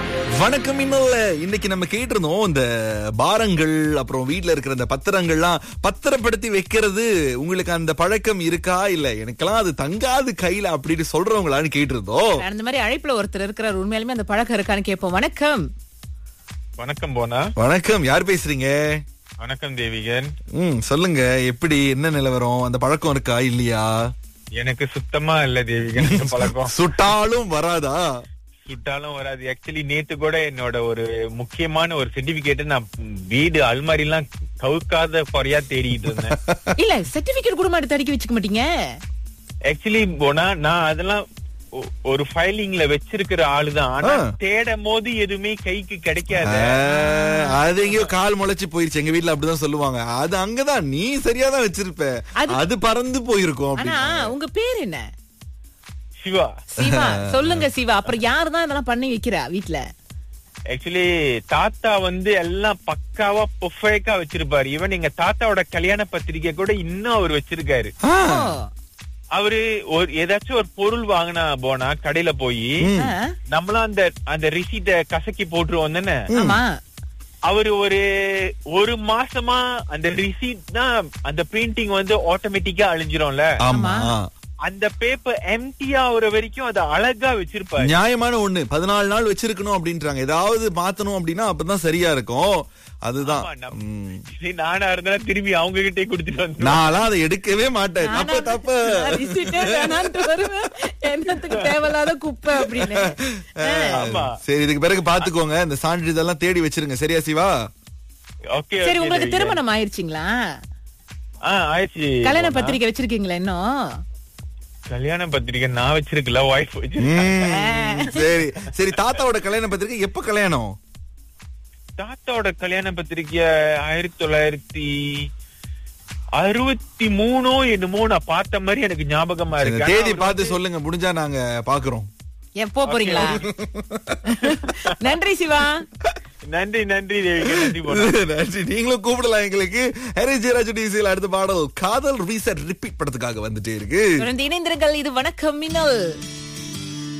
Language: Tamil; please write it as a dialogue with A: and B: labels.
A: வணக்கம் இன்னல்ல இன்னைக்கு நம்ம கேட்டிருந்தோம் இந்த பாரங்கள் அப்புறம் வீட்ல இருக்கிற இந்த பத்திரங்கள்லாம் பத்திரப்படுத்தி வைக்கிறது உங்களுக்கு அந்த பழக்கம் இருக்கா இல்ல எனக்கெல்லாம் அது தங்காது கையில அப்படின்னு சொல்றவங்களான்னு கேட்டிருந்தோம்
B: அந்த மாதிரி அழைப்புல ஒருத்தர் இருக்கிறார் உண்மையாலுமே அந்த பழக்கம் இருக்கான்னு கேட்போம் வணக்கம்
C: வணக்கம் போனா
A: வணக்கம் யார் பேசுறீங்க
C: வணக்கம் தேவிகன்
A: ம் சொல்லுங்க எப்படி என்ன நிலவரம் அந்த பழக்கம் இருக்கா இல்லையா
C: எனக்கு சுத்தமா இல்ல தேவிகன் இந்த பழக்கம்
A: சுட்டாலும் வராதா
C: சுட்டாலும் வராது ஆக்சுவலி நேத்து கூட என்னோட ஒரு முக்கியமான ஒரு சர்டிபிகேட் நான் வீடு அல்மாரி எல்லாம் கவுக்காத பொறையா தேடிட்டு இருந்தேன்
B: இல்ல சர்டிபிகேட் கூட மாட்டு தடிக்க வச்சுக்க மாட்டீங்க
C: ஆக்சுவலி போனா நான் அதெல்லாம் ஒ- ஒரு ஃபைலிங்ல வச்சிருக்கிற ஆளுதான் ஆனா
A: ஆ.
C: தேடும் போது எதுவுமே கைக்கு கிடைக்காது
A: ஆ, அது எங்கேயோ கால் முளைச்சு போயிருச்சு எங்க வீட்ல அப்படிதான் சொல்லுவாங்க அது அங்கதான் நீ சரியா தான் வச்சிருப்ப
B: அது-
A: அது பறந்து போயிருக்கும்
B: ஆனா
A: அப்படின்னு
B: உங்க பேர் என்ன
C: சிவா
B: சிவா சொல்லுங்க சிவா அப்புறம் யாரு தான் இதெல்லாம் பண்ணி வைக்கிறா வீட்ல
C: ஆக்சுவலி தாத்தா வந்து எல்லாம் பக்காவா பொஃபேக்கா வச்சிருப்பாரு ஈவன் எங்க தாத்தாவோட கல்யாண பத்திரிக்கை கூட இன்னும் அவர் வச்சிருக்காரு
A: ஆ,
B: ஓ,
C: அவரு ஒரு ஏதாச்சும் ஒரு பொருள் வாங்கினா போனா கடையில போய்
A: ம்.
B: ஆ,
C: நம்மளும் அந்த அந்த ரிசீட்ட கசக்கி போட்டுருவோம் தானே
B: ஆமா
C: அவரு ஒரு ஒரு மாசமா அந்த ரிசீட் தான் அந்த பிரிண்டிங் வந்து ஆட்டோமேட்டிக்கா அழிஞ்சிரும்ல
A: ஆமா
C: அந்த பேப்பர் எம்டி ஆகுற வரைக்கும் அதை அழகா வச்சிருப்பாரு
A: நியாயமான ஒண்ணு பதினாலு நாள் வச்சிருக்கணும் அப்படின்றாங்க ஏதாவது மாத்தணும் அப்படின்னா அப்பதான் சரியா இருக்கும் அதுதான்
C: ஆமா, நம்ம-
A: ம்.
C: சரி, நானா இருந்தா திரும்பி அவங்க கிட்டே கொடுத்துட்டு வந்து
A: நான்லாம் அதை எடுக்கவே மாட்டேன் தப்பு தப்பு
B: நான் receipt ஏ வேணான்ட்டு வருவேன். என்னத்துக்கு தேவையில்லாத குப்பை அப்படின்னு
C: ஆமா.
A: சரி இதுக்கு பிறகு பாத்துக்கோங்க இந்த சான்றிதழ்லாம் தேடி வச்சிருங்க சரியா சிவா
C: ஓகே
B: சரி உங்களுக்கு திருமணம் ஆயிருச்சுங்களா
C: ஆயிடுச்சு
B: கல்யாண பத்திரிக்கை வச்சிருக்கீங்களா இன்னும்
C: கல்யாண பத்திரிக்கை நான் வச்சிருக்கல ஒய்ஃப் வச்சிருக்கேன்
A: ம், சரி சரி தாத்தாவோட கல்யாண பத்திரிக்கை எப்ப கல்யாணம்
C: தாத்தாவோட கல்யாண பத்திரிக்கை ஆயிரத்தி தொள்ளாயிரத்தி அறுபத்தி மூணோ என்னமோ நான் பார்த்த மாதிரி எனக்கு ஞாபகமா
A: சரி,
C: இருக்கு ஆனா
A: தேதி
C: அவர்
A: பார்த்து சொல்லுங்க முடிஞ்சா நாங்க பாக்குறோம்
B: ஏன் போக போறீங்களா நன்றி சிவா
C: நன்றி நன்றி தேவிகா நன்றி போனா
A: நன்றி நீங்களும் கூப்பிடலாம் எங்களுக்கு ஹரி ஜெயராஜ் டிசியில் அடுத்த பாடல் காதல் ரீசெட் ரிப்பீட் படத்துக்காக வந்துட்டே இருக்கு
B: தொடர்ந்து இணைந்திருங்கள் இது வணக்கம் மின்னல்